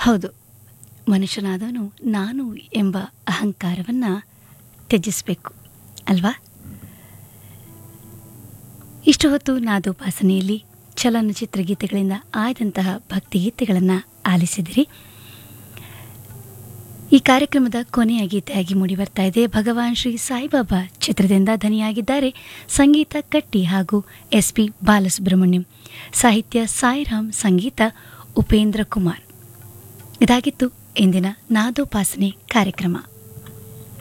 ಹೌದು ಮನುಷ್ಯನಾದವನು ನಾನು ಎಂಬ ಅಹಂಕಾರವನ್ನು ತ್ಯಜಿಸಬೇಕು ಅಲ್ವಾ ಇಷ್ಟು ಹೊತ್ತು ನಾದೋಪಾಸನೆಯಲ್ಲಿ ಚಲನಚಿತ್ರ ಗೀತೆಗಳಿಂದ ಆಯ್ದಂತಹ ಭಕ್ತಿಗೀತೆಗಳನ್ನು ಆಲಿಸಿದಿರಿ ಈ ಕಾರ್ಯಕ್ರಮದ ಕೊನೆಯ ಗೀತೆಯಾಗಿ ಮೂಡಿ ಬರ್ತಾ ಇದೆ ಭಗವಾನ್ ಶ್ರೀ ಸಾಯಿಬಾಬಾ ಚಿತ್ರದಿಂದ ಧನಿಯಾಗಿದ್ದಾರೆ ಸಂಗೀತ ಕಟ್ಟಿ ಹಾಗೂ ಎಸ್ ಪಿ ಬಾಲಸುಬ್ರಹ್ಮಣ್ಯಂ ಸಾಹಿತ್ಯ ಸಾಯಿರಾಮ್ ಸಂಗೀತ ಉಪೇಂದ್ರ ಕುಮಾರ್ ಇದಾಗಿತ್ತು ಇಂದಿನ ನಾದೋಪಾಸನೆ ಕಾರ್ಯಕ್ರಮ